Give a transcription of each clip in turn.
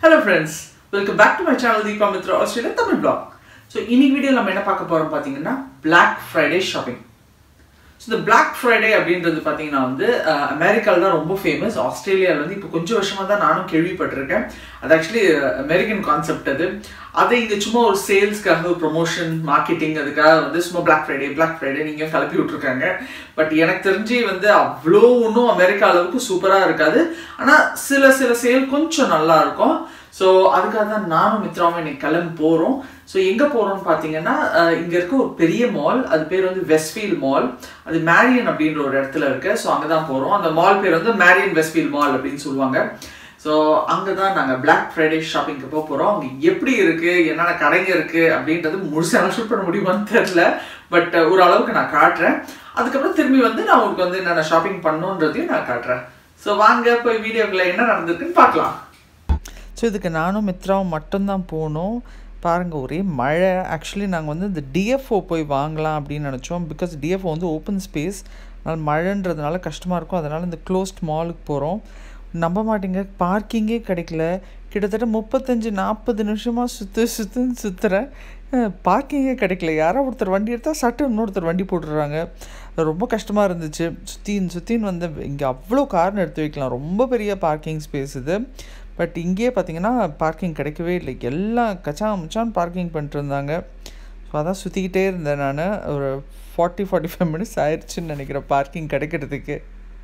hello friends welcome back to my channel Deepa Mitra Australia Tamil blog so இன்னைக்கு video நம்ம என்ன பார்க்க போறோம் பார்த்தீங்கன்னா Black ஃப்ரைடே ஷாப்பிங் ஸோ இந்த Black ஃப்ரைடே அப்படின்றது பார்த்தீங்கன்னா வந்து அமெரிக்காவில் தான் ரொம்ப ஃபேமஸ் ஆஸ்திரேலியாவில் வந்து இப்போ கொஞ்சம் வருஷமாக தான் நானும் கேள்விப்பட்டிருக்கேன் அது ஆக்சுவலி அமெரிக்கன் கான்செப்ட் அது அதை இங்கே சும்மா ஒரு சேல்ஸ்க்காக ப்ரொமோஷன் மார்க்கெட்டிங் அதுக்காக வந்து சும்மா Black ஃப்ரைடே Black ஃப்ரைடே நீங்கள் கிளப்பி விட்ருக்காங்க பட் எனக்கு தெரிஞ்சு வந்து அவ்வளோ ஒன்றும் அமெரிக்கா அளவுக்கு சூப்பராக இருக்காது ஆனால் சில சில சேல் கொஞ்சம் நல்லா இருக்கும் ஸோ அதுக்காக தான் நானும் மித்ராவும் இன்னைக்கு கிளம்பி போகிறோம் ஸோ எங்கே போகிறோம்னு பார்த்தீங்கன்னா இங்கே இருக்க ஒரு பெரிய மால் அது பேர் வந்து வெஸ்ட்ஃபீல்ட் மால் அது மேரியன் அப்படின்ற ஒரு இடத்துல இருக்கு ஸோ அங்கே தான் போகிறோம் அந்த மால் பேர் வந்து மேரியன் வெஸ்ட்ஃபீல்ட் மால் அப்படின்னு சொல்லுவாங்க ஸோ அங்கே தான் நாங்கள் Black ஃப்ரைடே ஷாப்பிங்க்கு போக போகிறோம் அங்கே எப்படி இருக்குது என்னென்ன கடைங்க இருக்குது அப்படின்றது முழுசாக ஷூட் பண்ண முடியுமான்னு தெரில பட் ஒரு அளவுக்கு நான் காட்டுறேன் அதுக்கப்புறம் திரும்பி வந்து நான் உங்களுக்கு வந்து என்னென்ன ஷாப்பிங் பண்ணணுன்றதையும் நான் காட்டுறேன் ஸோ வாங்க போய் வீடியோக்குள்ள என்ன நடந்திருக்குன்னு பார்க்கலாம் ஸோ இதுக்கு நானும் மித்ராவும் மட்டும்தான் போனோம் பாருங்கள் ஒரே மழை ஆக்சுவலி நாங்கள் வந்து இந்த டிஎஃப்ஓ போய் வாங்கலாம் அப்படின்னு நினச்சோம் பிகாஸ் டிஎஃப்ஓ வந்து ஓப்பன் ஸ்பேஸ் அதனால் மழைன்றதுனால கஷ்டமாக இருக்கும் அதனால் இந்த க்ளோஸ்ட் மாலுக்கு போகிறோம் நம்ப மாட்டீங்க பார்க்கிங்கே கிடைக்கல கிட்டத்தட்ட முப்பத்தஞ்சு நாற்பது நிமிஷமாக சுற்று சுற்றுன்னு சுற்றுறேன் பார்க்கிங்கே கிடைக்கல யாரோ ஒருத்தர் வண்டி எடுத்தால் சட்டு இன்னொருத்தர் வண்டி போட்டுடுறாங்க ரொம்ப கஷ்டமாக இருந்துச்சு சுற்றின்னு சுற்றின்னு வந்து இங்கே அவ்வளோ கார்னு எடுத்து வைக்கலாம் ரொம்ப பெரிய பார்க்கிங் ஸ்பேஸ் இது பட் இங்கேயே பார்த்தீங்கன்னா பார்க்கிங் கிடைக்கவே இல்லை எல்லாம் கச்சா முச்சான் பார்க்கிங் பண்ணிட்டு இருந்தாங்க ஸோ அதான் சுற்றிக்கிட்டே இருந்தேன் நான் ஒரு ஃபார்ட்டி ஃபார்ட்டி ஃபைவ் மினிட்ஸ் ஆயிடுச்சுன்னு நினைக்கிறேன் பார்க்கிங் கிடைக்கிறதுக்கு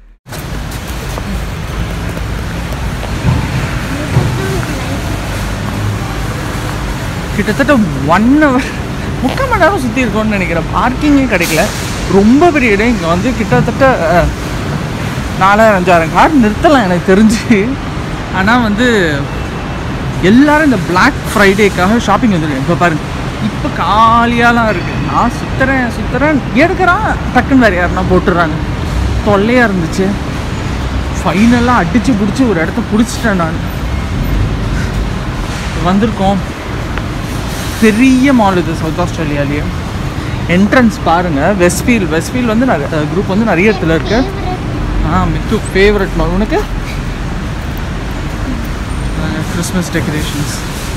கிட்டத்தட்ட ஒன் ஹவர் முக்கால் மணி நேரம் சுற்றி இருக்கோம்னு நினைக்கிறேன் பார்க்கிங்கே கிடைக்கல ரொம்ப பெரிய இடம் இங்கே வந்து கிட்டத்தட்ட அஹ், நாலாயிரம் அஞ்சாயிரம் கார் நிறுத்தலாம் எனக்கு தெரிஞ்சு ஆனால் வந்து எல்லாரும் இந்த Black ஃப்ரைடேக்காக ஷாப்பிங் வந்துருக்கேன் இப்போ பாருங்க இப்போ காலியாலாம் இருக்குது நான் சுற்றுறேன் சுற்றுறேன் எடுக்கிறான் டக்குன்னு வேறு யாருன்னா போட்டுடுறாங்க தொல்லையாக இருந்துச்சு ஃபைனலாக அடித்து பிடிச்சி ஒரு இடத்த பிடிச்சிட்டேன் நான் வந்திருக்கோம் பெரிய மால் இது சவுத் ஆஸ்திரேலியாலேயே என்ட்ரன்ஸ் பாருங்கள் வெஸ்ட்ஃபீல் வெஸ்ட்ஃபீல் வந்து நிறைய குரூப் வந்து நிறைய இடத்துல இருக்கு ஆ மித்து ஃபேவரட் மால் உனக்கு கிறிஸ்மஸ் டெக்கரேஷன்ஸ்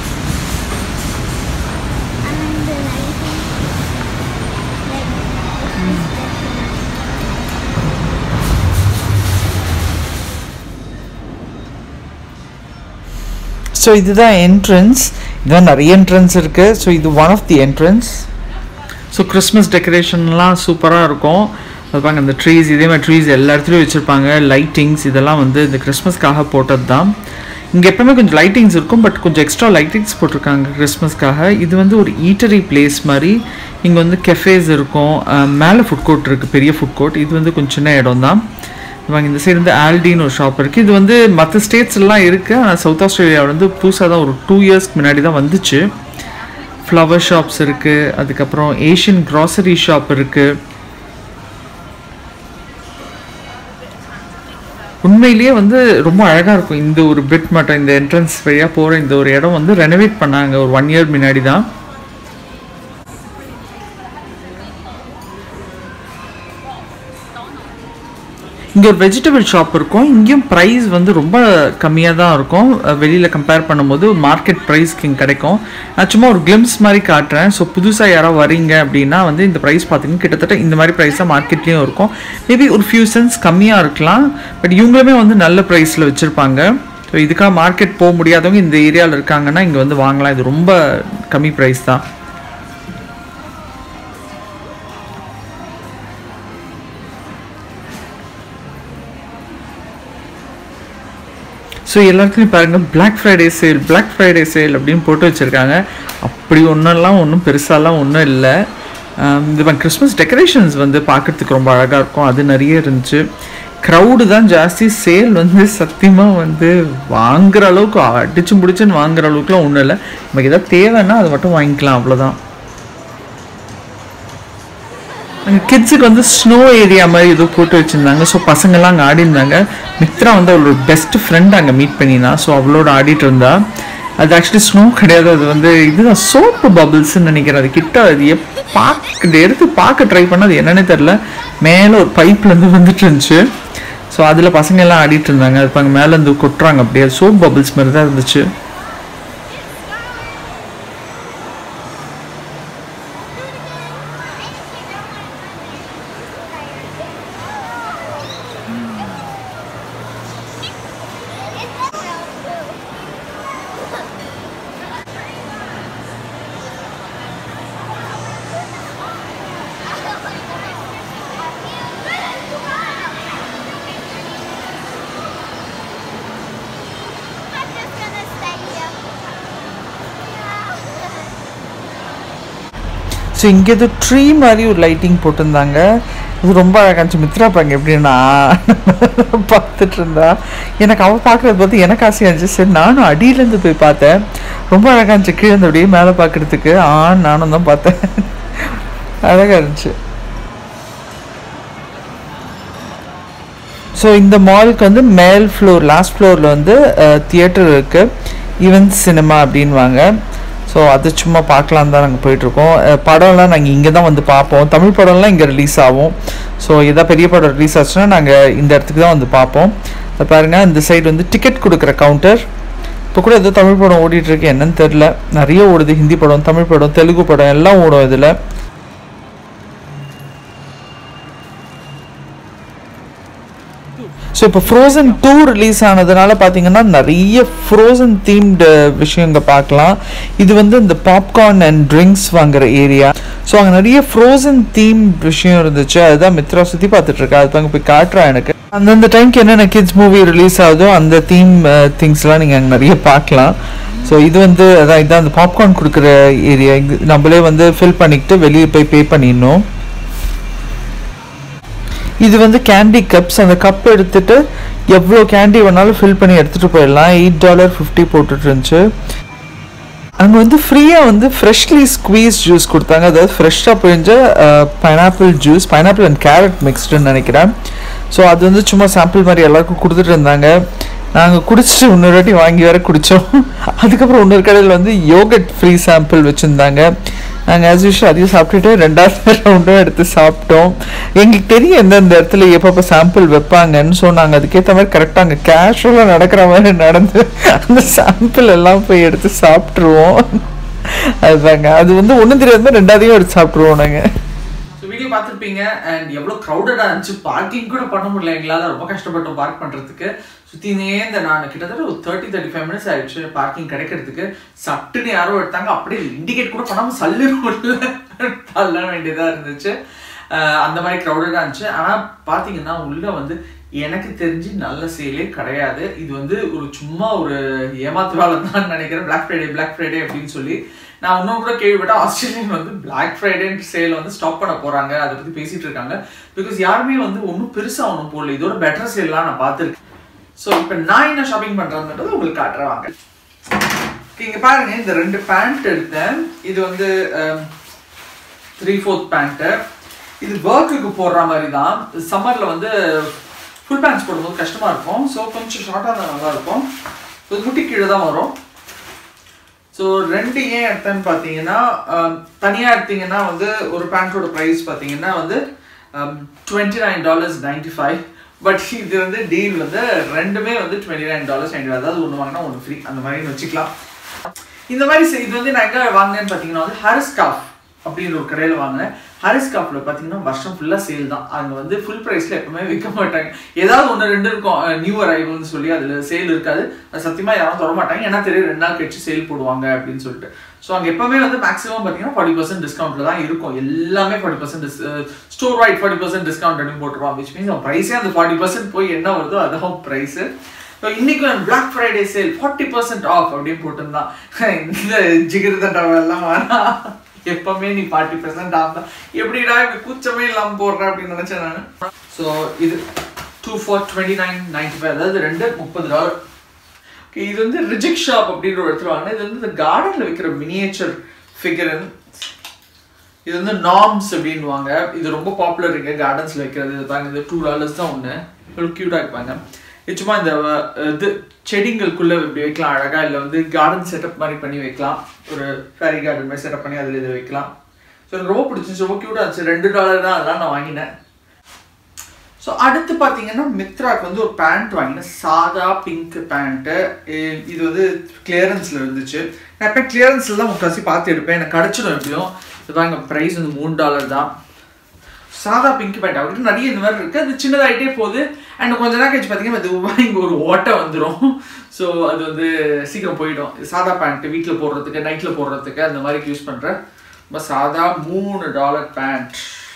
ஸோ இதுதான் என்ட்ரன்ஸ் இதுதான் நிறைய என்ட்ரன்ஸ் இருக்குது ஸோ இது one of the entrance so Christmas டெக்கரேஷன்லாம் சூப்பராக இருக்கும் அது பாருங்க இந்த ட்ரீஸ் இதே மாதிரி ட்ரீஸ் எல்லா இடத்துலையும் வச்சுருப்பாங்க லைட்டிங்ஸ் இதெல்லாம் வந்து இந்த கிறிஸ்மஸ்க்காக போட்டது தான் இங்கே எப்பவுமே கொஞ்சம் லைட்டிங்ஸ் இருக்கும் பட் கொஞ்சம் எக்ஸ்ட்ரா லைட்டிங்ஸ் போட்டிருக்காங்க கிறிஸ்மஸ்க்காக இது வந்து ஒரு ஈட்டரி பிளேஸ் மாதிரி இங்கே வந்து கெஃபேஸ் இருக்கும் அஹ் மேலே ஃபுட் கோர்ட் இருக்குது பெரிய ஃபுட் கோர்ட் இது வந்து கொஞ்சம் சின்ன இடம் தான் வாங்க இந்த சைடு வந்து ஆல்டின்னு ஒரு ஷாப் இருக்குது இது வந்து மற்ற ஸ்டேட்ஸ்லாம் இருக்குது ஆனால் சவுத் ஆஸ்திரேலியாவில் வந்து புதுசாக தான் ஒரு டூ இயர்ஸ்க்கு முன்னாடி தான் வந்துச்சு ஃப்ளவர் ஷாப்ஸ் இருக்குது அதுக்கப்புறம் ஏஷியன் க்ராசரி ஷாப் இருக்குது உண்மையிலேயே வந்து ரொம்ப அழகாக இருக்கும் இந்த ஒரு பிட் மட்டும் இந்த என்ட்ரன்ஸ் வழியாக போகிற இந்த ஒரு இடம் வந்து ரெனோவேட் பண்ணாங்க ஒரு ஒன் இயர் முன்னாடி தான் இங்கே ஒரு வெஜிடபிள் ஷாப் இருக்கும் இங்கேயும் ப்ரைஸ் வந்து ரொம்ப கம்மியாக தான் இருக்கும் வெளியில் கம்பேர் பண்ணும்போது மார்க்கெட் ப்ரைஸ்க்கு இங்கே கிடைக்கும் நான் சும்மா ஒரு கிளிம்ஸ் மாதிரி காட்டுறேன் ஸோ புதுசாக யாராவது வரீங்க அப்படின்னா வந்து இந்த ப்ரைஸ் பார்த்தீங்கன்னா கிட்டத்தட்ட இந்த மாதிரி ப்ரைஸ் தான் மார்க்கெட்லேயும் இருக்கும் மேபி ஒரு ஃபியூ சென்ஸ் கம்மியாக இருக்கலாம் பட் இவங்களுமே வந்து நல்ல ப்ரைஸில் வச்சுருப்பாங்க ஸோ இதுக்காக மார்க்கெட் போக முடியாதவங்க இந்த ஏரியாவில் இருக்காங்கன்னா இங்கே வந்து வாங்கலாம் இது ரொம்ப கம்மி ப்ரைஸ் தான் ஸோ எல்லாத்துலேயும் பாருங்கள் Black Friday sale Black Friday sale அப்படின்னு போட்டு வச்சுருக்காங்க அப்படி ஒன்றெல்லாம் ஒன்றும் பெருசாலாம் ஒன்றும் இல்லை ஆம், இது கிறிஸ்மஸ் டெக்கரேஷன்ஸ் வந்து பார்க்குறதுக்கு ரொம்ப அழகாக இருக்கும் அது நிறைய இருந்துச்சு க்ரௌடு தான் ஜாஸ்தி சேல் வந்து சத்தியமாக வந்து வாங்குற அளவுக்கு அடிச்சு முடிச்சுன்னு வாங்குற அளவுக்குலாம் ஒன்றும் இல்லை நமக்கு எதாவது தேவைன்னா அது மட்டும் வாங்கிக்கலாம் அவ்வளோதான் அங்கே கிட்ஸுக்கு வந்து ஸ்னோ ஏரியா மாதிரி ஏதோ போட்டு வச்சுருந்தாங்க ஸோ பசங்கள்லாம் அங்கே ஆடி இருந்தாங்க மித்ரா வந்து அவளோட பெஸ்ட் ஃப்ரெண்ட் அங்கே மீட் பண்ணினா ஸோ அவளோட ஆடிட்டு இருந்தா அது ஆக்சுவலி ஸ்னோ கிடையாது அது வந்து இதுதான் சோப்பு பபிள்ஸ்ன்னு நினைக்கிறேன் அது கிட்ட அது எப் பார்க்க எடுத்து பார்க்க ட்ரை பண்ண அது என்னன்னே தெரில மேலே ஒரு பைப்லேருந்து வந்துட்டு இருந்துச்சு ஸோ அதில் பசங்க எல்லாம் ஆடிட்டு இருந்தாங்க அது பாருங்க மேலே இருந்து கொட்டுறாங்க அப்படியே சோப் பபிள்ஸ் மாதிரி தான் இருந்துச்சு ஸோ இங்கே ஏதோ ட்ரீ மாதிரி ஒரு லைட்டிங் போட்டிருந்தாங்க இது ரொம்ப அழகாக இருந்துச்சு மித்ரா பாங்க எப்படின்னா பார்த்துட்டு இருந்தா எனக்கு அவள் பார்க்குறது பார்த்து எனக்கு ஆசையாக இருந்துச்சு சரி நானும் அடியிலேருந்து போய் பார்த்தேன் ரொம்ப அழகாக இருந்துச்சு கீழே இருந்து அப்படியே மேலே பார்க்குறதுக்கு ஆ நானும் தான் பார்த்தேன் அழகாக இருந்துச்சு ஸோ இந்த மாலுக்கு வந்து மேல் ஃப்ளோர் லாஸ்ட் ஃப்ளோரில் வந்து தியேட்டர் இருக்குது ஈவென்ட் சினிமா அப்படின்வாங்க ஸோ அது சும்மா பார்க்கலாம் தான் நாங்கள் போயிட்டுருக்கோம் அஹ் படம்லாம் நாங்கள் இங்கே தான் வந்து பார்ப்போம் தமிழ் படம்லாம் இங்கே ரிலீஸ் ஆகும் ஸோ எதாவது பெரிய படம் ரிலீஸ் ஆச்சுன்னா நாங்கள் இந்த இடத்துக்கு தான் வந்து பார்ப்போம் அதை பாருங்கள் இந்த சைடு வந்து டிக்கெட் கொடுக்குற கவுண்டர் இப்போ கூட ஏதோ தமிழ் படம் ஓடிட்டு இருக்கு என்னன்னு தெரில நிறைய ஓடுது ஹிந்தி படம் தமிழ் படம் தெலுங்கு படம் எல்லாம் ஓடும் இதில் ஸோ இப்போ ஃப்ரோசன் டூ ரிலீஸ் ஆனதுனால பார்த்தீங்கன்னா நிறைய ஃப்ரோசன் தீம்டு விஷயங்க பார்க்கலாம் இது வந்து இந்த பாப்கார்ன் அண்ட் ட்ரிங்க்ஸ் வாங்குற ஏரியா ஸோ அங்கே நிறைய ஃப்ரோசன் தீம் விஷயம் இருந்துச்சு அதுதான் மித்ரா சுற்றி பார்த்துட்டு இருக்கா அது அங்கே போய் காட்டுறா எனக்கு அந்தந்த டைம்க்கு என்னென்ன கிட்ஸ் மூவி ரிலீஸ் ஆகுதோ அந்த தீம் திங்ஸ்லாம் நீங்கள் அங்கே நிறைய பார்க்கலாம் ஸோ இது வந்து அதான் இதான் அந்த பாப்கார்ன் கொடுக்குற ஏரியா இது நம்மளே வந்து ஃபில் பண்ணிக்கிட்டு வெளியே போய் பே பண்ணிடணும் இது வந்து கேண்டி கப்ஸ் அந்த கப் எடுத்துட்டு எவ்வளோ கேண்டி வேணாலும் ஃபில் பண்ணி எடுத்துகிட்டு போயிடலாம் எயிட் டாலர் ஃபிஃப்டி போட்டுட்டு இருந்துச்சு அங்கே வந்து ஃப்ரீயாக வந்து ஃப்ரெஷ்லி ஸ்குவீஸ் ஜூஸ் கொடுத்தாங்க அதாவது ஃப்ரெஷ்ஷாக பிழிஞ்ச pineapple juice pineapple and carrot மிக்ஸ்டுன்னு நினைக்கிறேன் ஸோ அது வந்து சும்மா சாம்பிள் மாதிரி எல்லாருக்கும் கொடுத்துட்டு இருந்தாங்க நாங்கள் குடிச்சிட்டு இன்னொரு வாட்டி வாங்கி வேற குடித்தோம் அதுக்கப்புறம் இன்னொரு கடையில் வந்து யோகட் ஃப்ரீ சாம்பிள் வச்சுருந்தாங்க நாங்கள் ஆஸ் யூஷுவல் அதையும் சாப்பிட்டுட்டு ரெண்டாவது ரவுண்டும் எடுத்து சாப்பிட்டோம் எங்களுக்கு தெரியும் எந்தெந்த இடத்துல எப்பப்போ சாம்பிள் வைப்பாங்கன்னு ஸோ நாங்கள் அதுக்கேற்ற மாதிரி கரெக்டாக அங்கே கேஷுவலாக நடக்கிற மாதிரி நடந்து அந்த சாம்பிள் எல்லாம் போய் எடுத்து சாப்பிட்ருவோம் அதுதாங்க அது வந்து ஒன்றும் தெரியாது ரெண்டாவதையும் எடுத்து சாப்பிட்ருவோம் நாங்கள் ஸோ வீடியோ பார்த்துருப்பீங்க அண்ட் எவ்வளோ க்ரௌடடாக இருந்துச்சு பார்க்கிங் கூட பண்ண முடியல எங்களால் ரொம்ப கஷ்டப்பட்டோம் பார்க் பண்ணுறதுக்கு சுற்றினே இந்த நான் கிட்டத்தட்ட ஒரு தேர்ட்டி தேர்ட்டி ஃபைவ் மினிட்ஸ் ஆயிடுச்சு பார்க்கிங் கிடைக்கிறதுக்கு சட்டுன்னு யாரோ எடுத்தாங்க அப்படியே இண்டிகேட் கூட பண்ணாமல் சல்லு ரோட்ல தள்ள வேண்டியதாக இருந்துச்சு அஹ் அந்த மாதிரி க்ரௌடடாக இருந்துச்சு ஆனால் பார்த்தீங்கன்னா உள்ளே வந்து எனக்கு தெரிஞ்சு நல்ல சேலே கிடையாது இது வந்து ஒரு சும்மா ஒரு ஏமாத்து வேலை தான் நினைக்கிறேன் பிளாக் ஃப்ரைடே பிளாக் ஃப்ரைடே அப்படின்னு சொல்லி நான் இன்னும் கூட கேள்விப்பட்டேன் ஆஸ்திரேலியன் வந்து பிளாக் ஃப்ரைடே சேல் வந்து ஸ்டாப் பண்ண போறாங்க அதை பத்தி பேசிட்டு இருக்காங்க பிகாஸ் யாருமே வந்து ஒன்றும் பெருசா ஒன்றும் போடல இதோட பெட்டர் சேல்லாம் நான் பார்த்துருக்கேன் ஸோ இப்போ நான் என்ன ஷாப்பிங் பண்றேன்றது உங்களுக்கு காட்டுறேன் வாங்க Okay, இங்க பாருங்க இந்த ரெண்டு பேண்ட் எடுத்தேன் இது வந்து த்ரீ ஃபோர்த் பேண்ட்டு இது ஒர்க்குக்கு போடுற மாதிரி தான் சம்மர்ல வந்து ஃபுல் பேண்ட்ஸ் போடும்போது கஷ்டமா இருக்கும் ஸோ கொஞ்சம் ஷார்ட்டாக தான் நல்லா இருக்கும் இது முட்டி கீழே தான் வரும் ஸோ ரெண்டு ஏன் எடுத்தேன்னு பார்த்தீங்கன்னா தனியாக எடுத்தீங்கன்னா வந்து ஒரு பேண்ட்டோட ப்ரைஸ் பார்த்தீங்கன்னா வந்து twenty nine dollars ninety five but இது வந்து டீல் வந்து ரெண்டுமே வந்து டுவெண்ட்டி நைன் டாலர்ஸ் நைன்டி அதாவது ஒன்று வாங்கினா ஒன்று ஃப்ரீ அந்த மாதிரி வச்சுக்கலாம் இந்த மாதிரி செ- இது வந்து நான் எங்கே வாங்கினேன்னு பார்த்தீங்கன்னா வந்து ஹாரிஸ் காஃப் அப்படின்ற ஒரு கடையில் வாங்கினேன் ஹாரிஸ் காஃப்ல பார்த்தீங்கன்னா வருஷம் ஃபுல்லாக சேல் தான் அங்கே வந்து ஃபுல் ப்ரைஸில் எப்பவுமே விற்க மாட்டாங்க ஏதாவது ஒன்று ரெண்டு இருக்கும் நியூ அரைவல்னு சொல்லி அதில் சேல் இருக்காது அது சத்தியமாக யாரும் தொட மாட்டாங்க ஏன்னா தெரியும் ரெண்டு நாள் கழிச்சு சேல் போடுவாங்க அப்படின்னு சொல்லிட்டு ஸோ அங்கே எப்பவுமே வந்து மேக்ஸிமம் பார்த்தீங்கன்னா ஃபார்ட்டி பர்சன்ட் டிஸ்கவுண்ட்ல தான் இருக்கும் எல்லாமே forty percent store wide forty percent discount அப்படின்னு போட்டுருவான் விச் மீன்ஸ் அவன் ப்ரைஸே அந்த ஃபார்ட்டி பர்சன்ட் போய் என்ன வருதோ அதான் ப்ரைஸு ஸோ இன்னைக்கு black Friday sale forty percent off அப்படின்னு போட்டிருந்தான் இந்த ஜிகிர் தண்டவெல்லாம் வேணாம் எப்பவுமே நீ ஃபார்ட்டி பர்சன்ட் ஆஃப் தான் எப்படிடா இப்படி கூச்சமே இல்லாமல் போடுற அப்படின்னு நினைச்சேன் நான் ஸோ இது two for twenty nine ninety five அதாவது ரெண்டு முப்பது டாலர் Okay, இது வந்து ரிஜிக் ஷாப் அப்படின்ற ஒரு இடத்துல வாங்கினேன் இது வந்து இந்த கார்டனில் வைக்கிற மினியேச்சர் ஃபிகரன் இது வந்து நார்ம்ஸ் அப்படின்வாங்க இது ரொம்ப பாப்புலர் இங்கே கார்டன்ஸில் வைக்கிறது இது பாருங்க இது டூ டாலர்ஸ் தான் ஒன்று இவ்வளோ க்யூட்டாக இருப்பாங்க இது சும்மா இந்த அஹ், இது செடிங்களுக்குள்ளே இப்படி வைக்கலாம் அழகாக இல்லை வந்து கார்டன் செட்டப் மாதிரி பண்ணி வைக்கலாம் ஒரு ஃபேரி கார்டன் மாதிரி செட்டப் பண்ணி அதில் இதை வைக்கலாம் ஸோ எனக்கு ரொம்ப பிடிச்சிருந்துச்சு ரொம்ப க்யூட்டாக இருந்துச்சு ரெண்டு டாலர் தான் அதெல்லாம் நான் வாங்கினேன் ஸோ அடுத்து பார்த்தீங்கன்னா மித்ராக்கு வந்து ஒரு பேண்ட் வாங்கினேன் சாதா பிங்க் பேண்ட்டு இது வந்து கிளியரன்ஸில் இருந்துச்சு நான் எப்போ கிளியரன்ஸில் தான் முக்காசி பார்த்து எடுப்பேன் எனக்கு கிடச்சிடும் எப்படியும் இது பாருங்க ப்ரைஸ் வந்து மூணு டாலர் தான் சாதா பிங்க் பேண்ட் அவருக்கு நிறைய இந்த மாதிரி இருக்குது அது சின்னதாகிட்டே போகுது அண்ட் கொஞ்ச நேரம் கழிச்சு பார்த்தீங்கன்னா அது இங்கே ஒரு ஓட்டை வந்துடும் ஸோ அது வந்து சீக்கிரம் போயிடும் இது சாதா பேண்ட்டு வீட்டில் போடுறதுக்கு நைட்டில் போடுறதுக்கு அந்த மாதிரி யூஸ் பண்ணுறேன் ரொம்ப சாதா மூணு டாலர் பேண்ட்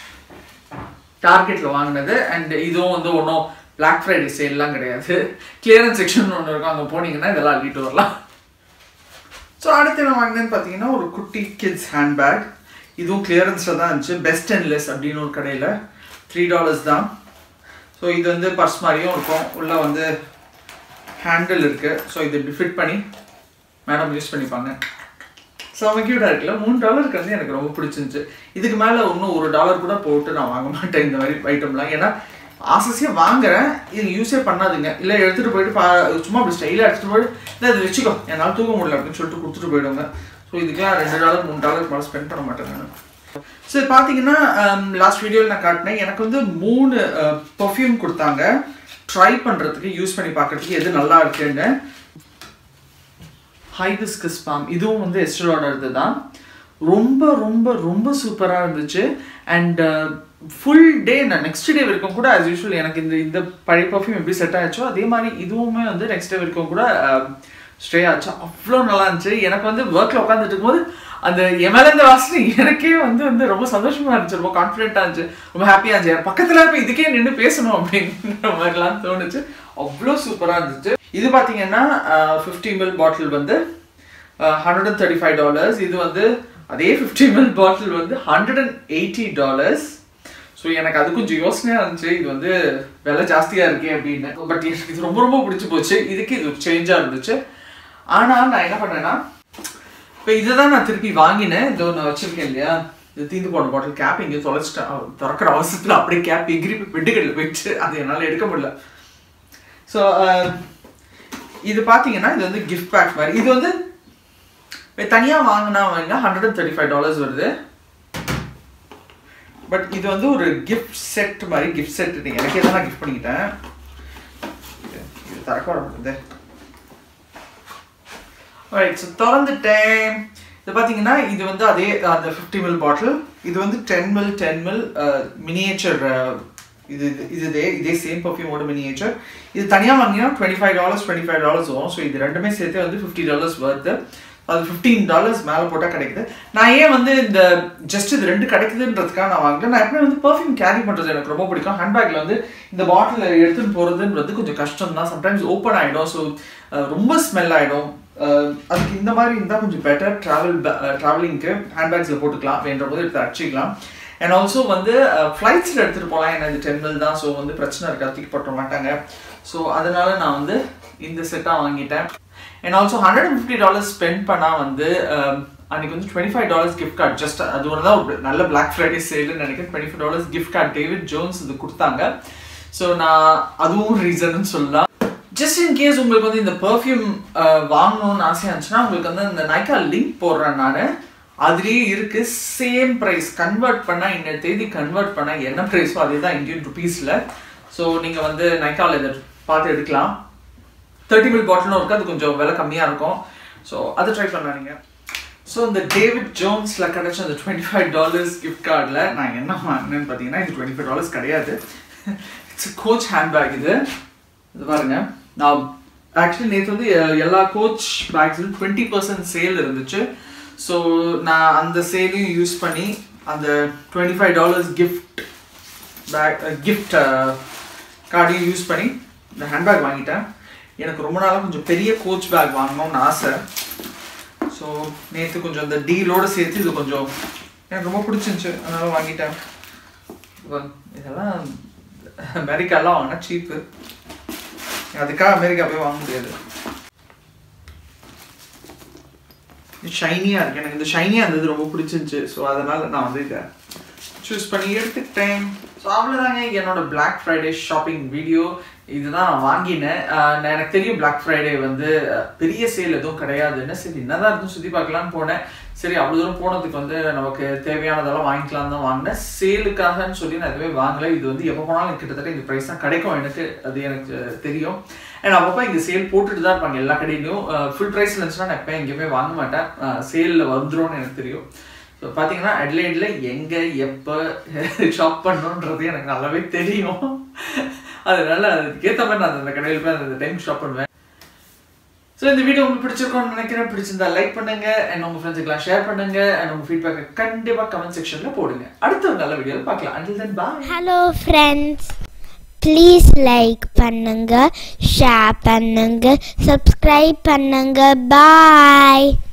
டார்கெட்ல வாங்கினது அண்ட் இதுவும் வந்து ஒன்றும் பிளாக் ஃப்ரைடே சேல்லாம் கிடையாது கிளியரன்ஸ் செக்ஷன் ஒன்று இருக்கும் அங்கே போனீங்கன்னா இதெல்லாம் அள்ளிட்டு வரலாம் ஸோ அடுத்து என்ன வாங்கினேன்னு பார்த்தீங்கன்னா ஒரு குட்டி கிட்ஸ் ஹேண்ட்பேக் இதுவும் கிளியரன்ஸில் தான் இருந்துச்சு பெஸ்ட் அண்ட் லெஸ் அப்படின்னு ஒரு கடையில் த்ரீ டாலர்ஸ் தான் ஸோ இது வந்து பர்ஸ் மாதிரியும் இருக்கும் உள்ளே வந்து ஹேண்டில் இருக்குது ஸோ இது இப்படி ஃபிட் பண்ணி மேடம் யூஸ் பண்ணிப்பாங்க செம க்யூட்டாக இருக்குல்ல மூணு டாலருக்கு வந்து எனக்கு ரொம்ப பிடிச்சிருந்துச்சு இதுக்கு மேலே இன்னும் ஒரு டாலர் கூட போட்டு நான் வாங்க மாட்டேன் இந்த மாதிரி ஐட்டம்லாம் ஏன்னா ஆசையாக வாங்குறேன் இது யூஸே பண்ணாதுங்க இல்லை எடுத்துகிட்டு போயிட்டு பா சும்மா அப்படி ஸ்டைலாக எடுத்துகிட்டு போயிட்டு இல்லை இது வச்சுக்கோ என்னால் தூக்க முடியல அப்படின்னு சொல்லிட்டு கொடுத்துட்டு போயிடுவாங்க ஸோ இதுக்கெல்லாம் ரெண்டு டாலர் மூணு டாலருக்கு மேலே ஸ்பெண்ட் பண்ண மாட்டேன் நான் ஸோ பார்த்தீங்கன்னா லாஸ்ட் வீடியோவில் நான் காட்டினேன் எனக்கு வந்து மூணு பர்ஃப்யூம் கொடுத்தாங்க ட்ரை பண்ணுறதுக்கு யூஸ் பண்ணி பார்க்கறதுக்கு எது நல்லா இருக்குன்னு ஹைபிஸ்கஸ் பாம் இதுவும் வந்து எஸ்டரோட தான் ரொம்ப ரொம்ப ரொம்ப சூப்பராக இருந்துச்சு அண்ட் ஃபுல் டே நான் நெக்ஸ்ட் டே வரைக்கும் கூட ஆஸ் யூஷுவல் எனக்கு இந்த இந்த பழைய பர்ஃப்யூம் எப்படி செட் ஆச்சோ அதே மாதிரி இதுவுமே வந்து நெக்ஸ்ட் டே வரைக்கும் கூட ஸ்டே ஆச்சு அவ்வளோ நல்லா இருந்துச்சு எனக்கு வந்து ஒர்க்கில் உட்காந்துட்டு இருக்கும்போது அந்த எம்எல்ஏ இந்த வாசனை எனக்கே வந்து வந்து ரொம்ப சந்தோஷமா இருந்துச்சு ரொம்ப கான்ஃபிடென்ட்டாக இருந்துச்சு ரொம்ப ஹாப்பியாக இருந்துச்சு பக்கத்தில் இப்போ இதுக்கே நின்று பேசணும் அப்படின்ற மாதிரிலாம் தோணுச்சு அவ்வளோ சூப்பராக இருந்துச்சு இது பார்த்தீங்கன்னா ஃபிஃப்டி மில் பாட்டில் வந்து hundred and thirty five dollars இது வந்து அதே ஃபிஃப்டி மில் பாட்டில் வந்து hundred and eighty dollars so எனக்கு அது கொஞ்சம் யோசனையாக இருந்துச்சு இது வந்து விலை ஜாஸ்தியாக இருக்கே அப்படின்னு பட் எனக்கு இது ரொம்ப ரொம்ப பிடிச்சி போச்சு இதுக்கு இது சேஞ்சாக இருந்துச்சு ஆனால் நான் என்ன பண்ணேன்னா இப்போ இதை தான் நான் திருப்பி வாங்கினேன் இதோ நான் வச்சிருக்கேன் இல்லையா இது தீந்து போன பாட்டில் கேப் இங்கே தொலைச்சிட்டேன் திறக்கிற அவசரத்தில் அப்படியே கேப் எகிரி வெட்டுக்கல்ல போயிடுச்சு அது என்னால் எடுக்க முடியல ஸோ இது பார்த்தீங்கன்னா இது வந்து கிஃப்ட் பேக் மாதிரி இது வந்து தனியாக வாங்கினா வாங்க hundred and thirty five dollars வருது பட் இது வந்து ஒரு கிஃப்ட் செட் மாதிரி கிஃப்ட் செட் எனக்கே தான் நான் கிஃப்ட் பண்ணிக்கிட்டேன் இது திறக்க வர மாட்டேங்குது ரைட் ஸோ திறந்துட்டேன் இது பார்த்தீங்கன்னா இது வந்து அதே அந்த ஃபிஃப்டி மில் பாட்டில் இது வந்து ten mil ten mil miniature இது இது இதே இதே சேம் பர்ஃப்யூமோட மினியேச்சர் இது தனியாக வாங்கினா twenty five dollars twenty five dollars வரும் ஸோ இது ரெண்டுமே சேர்த்து வந்து ஃபிஃப்டி டாலர்ஸ் வருது அது ஃபிஃப்டீன் டாலர்ஸ் மேலே போட்டால் கிடைக்குது நான் ஏன் வந்து இந்த ஜஸ்ட் இது ரெண்டு கிடைக்குதுன்றதுக்காக நான் வாங்கல நான் எப்பவுமே வந்து பர்ஃப்யூம் கேரி பண்ணுறது எனக்கு ரொம்ப பிடிக்கும் ஹேண்ட்பேக்கில் வந்து இந்த பாட்டில் எடுத்துன்னு போகிறதுன்றது கொஞ்சம் கஷ்டம் தான் சம்டைம்ஸ் ஓப்பன் ஆகிடும் ஸோ ரொம்ப ஸ்மெல் ஆகிடும் அதுக்கு இந்த மாதிரி இருந்தால் கொஞ்சம் பெட்டர் ட்ராவல் ட்ராவலிங்க்கு ஹேண்ட்பேக்ஸில் போட்டுக்கலாம் வேண்ட போது எடுத்து அடிச்சிக்கலாம் அண்ட் ஆல்சோ வந்து ஃப்ளைட்ஸில் எடுத்துகிட்டு போகலாம் ஏன்னா இது டெம்பிள் தான் ஸோ வந்து பிரச்சனை இருக்கா தூக்கி போட்ட மாட்டாங்க ஸோ அதனால நான் வந்து இந்த செட்டாக வாங்கிட்டேன் and also hundred and fifty dollars spend பண்ணால் வந்து அன்னைக்கு வந்து twenty five dollars gift card just அது ஒன்று தான் ஒரு நல்ல பிளாக் ஃப்ரைடே சேல்னு நினைக்கிறேன் twenty five dollars gift card David Jones இது கொடுத்தாங்க ஸோ நான் அதுவும் ரீசன் சொல்லலாம் ஜஸ்ட் இன் கேஸ் உங்களுக்கு வந்து இந்த பர்ஃப்யூம் வாங்கணும்னு ஆசையாக இருந்துச்சுன்னா உங்களுக்கு வந்து இந்த நைக்கா லிங்க் போடுறேன் நான் அதுலேயே இருக்கு சேம் ப்ரைஸ் கன்வெர்ட் பண்ணால் இந்த தேதி கன்வெர்ட் பண்ணால் என்ன ப்ரைஸோ அதே தான் இந்தியன் ருபீஸில் ஸோ நீங்கள் வந்து நைக்காவில் இதை பார்த்து எடுக்கலாம் தேர்ட்டி மில் பாட்டிலும் இருக்குது அது கொஞ்சம் விலை கம்மியாக இருக்கும் ஸோ அதை ட்ரை பண்ணாதீங்க ஸோ இந்த டேவிட் ஜோன்ஸில் கிடச்ச அந்த டுவெண்ட்டி ஃபைவ் டாலர்ஸ் கிஃப்ட் கார்டில் நான் என்ன வாங்கினேன்னு பார்த்தீங்கன்னா இது டுவெண்ட்டி ஃபைவ் டாலர்ஸ் கிடையாது இட்ஸ் கோச் ஹேண்ட்பேக் இது இது பாருங்க நான் ஆக்சுவலி நேற்று வந்து எல்லா கோச் பேக்ஸ்லையும் டுவெண்ட்டி பர்சன்ட் சேல் இருந்துச்சு ஸோ நான் அந்த சேலையும் யூஸ் பண்ணி அந்த twenty five dollars gift bag gift கார்டையும் யூஸ் பண்ணி இந்த ஹேண்ட்பேக் வாங்கிட்டேன் எனக்கு ரொம்ப நாளாக கொஞ்சம் பெரிய கோச் பேக் வாங்கணும்னு ஆசை ஸோ நேற்று கொஞ்சம் அந்த டீலோடு சேர்த்து இது கொஞ்சம் எனக்கு ரொம்ப பிடிச்சிருந்துச்சு அதனால வாங்கிட்டேன் இதெல்லாம் அமெரிக்காலாம் வாங்கினா சீப்பு அதுக்காக அமெரிக்கா போய் வாங்க முடியாது ஷைனியாக இருக்கு எனக்கு இந்த ஷைனியாக இருந்தது ரொம்ப பிடிச்சிருந்துச்சு ஸோ அதனால் நான் வந்து இதை சூஸ் பண்ணி எடுத்துக்கிட்டேன் ஸோ அவ்வளோதாங்க என்னோட பிளாக் ஃப்ரைடே ஷாப்பிங் வீடியோ இதுதான் நான் வாங்கினேன் எனக்கு தெரியும் பிளாக் ஃப்ரைடே வந்து பெரிய சேல் எதுவும் கிடையாதுன்னு சரி என்னதான் இருக்கும் சுற்றி பார்க்கலான்னு போனேன் சரி அவ்வளோ தூரம் போனதுக்கு வந்து நமக்கு தேவையானதெல்லாம் வாங்கிக்கலாம் தான் வாங்கினேன் சேலுக்காகன்னு சொல்லி நான் எதுவுமே வாங்கலை இது வந்து எப்போ போனாலும் கிட்டத்தட்ட இந்த ப்ரைஸ் தான் கிடைக்கும் எனக்கு அது எனக்கு தெரியும் அண்ட் அப்பப்போ இங்கே சேல் போட்டுட்டு தான் இருப்பாங்க எல்லா கடையிலையும் ஃபுல் ப்ரைஸ் இருந்துச்சுன்னா நான் எப்போ எங்கேயுமே வாங்க மாட்டேன் சேலில் வந்துரும்னு எனக்கு தெரியும் ஸோ பார்த்தீங்கன்னா அட்லைடில் எங்கே எப்போ ஷாப் பண்ணணுன்றது எனக்கு நல்லாவே தெரியும் அதனால அதுக்கேற்ற மாதிரி நான் அந்த கடையில் போய் அந்த டைம் ஷாப் பண்ணுவேன் ஸோ இந்த வீடியோ உங்களுக்கு பிடிச்சிருக்கோம்னு நினைக்கிறேன் பிடிச்சிருந்தா லைக் பண்ணுங்க அண்ட் உங்க ஃப்ரெண்ட்ஸுக்கெல்லாம் ஷேர் பண்ணுங்க அண்ட் உங்க ஃபீட்பேக்கை கண்டிப்பாக கமெண்ட் செக்ஷன்ல போடுங்க அடுத்த ஒரு நல்ல வீடியோவில் பார்க்கலாம் until then bye hello friends please like பண்ணுங்க ஷேர் பண்ணுங்க சப்ஸ்கிரைப் பண்ணுங்க பாய்